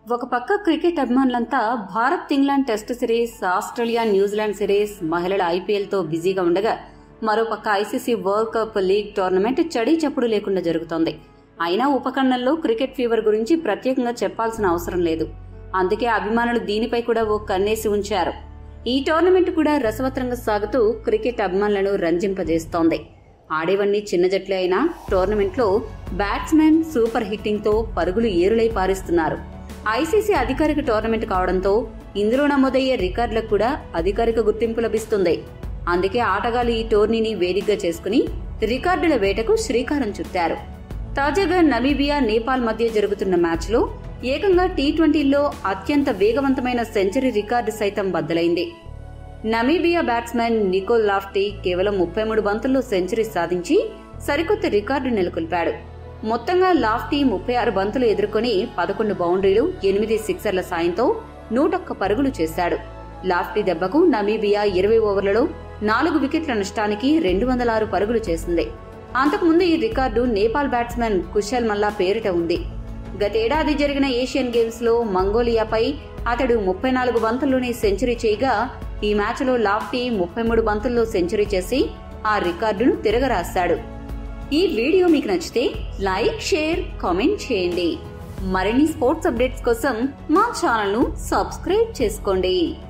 ఒక పక్క క్రికెట్ అభిమానులంతా Bharat England test series Australia New Zealand series మహిళల ఐపీఎల్ తో బిజీగా ఉండగా మరోపక్క ICC world cup league tournament చడీ చప్పుడు లేకుండా జరుగుతోంది అయినా ఉపఖండంలో క్రికెట్ ఫీవర్ గురించి ప్రత్యేకంగా చెప్పాల్సిన అవసరం లేదు అందుకే అభిమానులు దీనిపై కూడా ఓ కన్నేసి ఉంచారు ఈ టోర్నమెంట్ కూడా రసవత్రంగా సాగుతూ క్రికెట్ అభిమానులను రంజింపజేస్తోంది ఆడేవన్నీ చిన్న జట్లే అయినా టోర్నమెంట్లో బ్యాట్స్మెన్ సూపర్ హిట్టింగ్ తో పరుగులు ఏరులై పారిస్తున్నారు ఐసీసీ అధికారిక టోర్నమెంట్ కావడంతో ఇందులో నమోదయ్యే రికార్డులకు కూడా అధికారిక గుర్తింపు లభిస్తుంది అందుకే ఆటగాళ్లు ఈ టోర్నీని వేదికగా చేసుకుని రికార్డుల వేటకు శ్రీకారం చుట్టారు తాజాగా నమీబియా నేపాల్ మధ్య జరుగుతున్న మ్యాచ్లో ఏకంగా టీ ట్వంటీలో అత్యంత వేగవంతమైన సెంచరీ రికార్డు సైతం బద్దలైంది నమీబియా బ్యాట్స్మెన్ నికోల్ లాఫ్టీ కేవలం ముప్పై మూడు బంతుల్లో సెంచరీ సాధించి సరికొత్త రికార్డు నెలకొల్పాడు మొత్తంగా లాఫ్టీ ముప్పై ఆరు బంతులు ఎదుర్కొని పదకొండు బౌండరీలు ఎనిమిది సిక్సర్ల సాయంతో నూటొక్క పరుగులు చేశాడు లాఫ్టీ దెబ్బకు నమీబియా ఇరవై ఓవర్లలో నాలుగు వికెట్ల నష్టానికి రెండు వందల ఆరు పరుగులు చేసింది అంతకుముందు ఈ రికార్డు నేపాల్ బ్యాట్స్మెన్ కుశల్ మల్లా పేరిట ఉంది గతేడాది జరిగిన ఏషియన్ గేమ్స్ లో మంగోలియాపై అతడు ముప్పై నాలుగు బంతుల్లోనే సెంచరీ చేయగా ఈ మ్యాచ్లో లాఫ్టీ ముప్పై మూడు బంతుల్లో సెంచరీ చేసి ఆ రికార్డును తిరగరాశాడు ఈ వీడియో మీకు నచ్చితే లైక్ షేర్ కామెంట్ చేయండి మరిన్ని స్పోర్ట్స్ అప్డేట్స్ కోసం మా ఛానల్ ను సబ్స్క్రైబ్ చేసుకోండి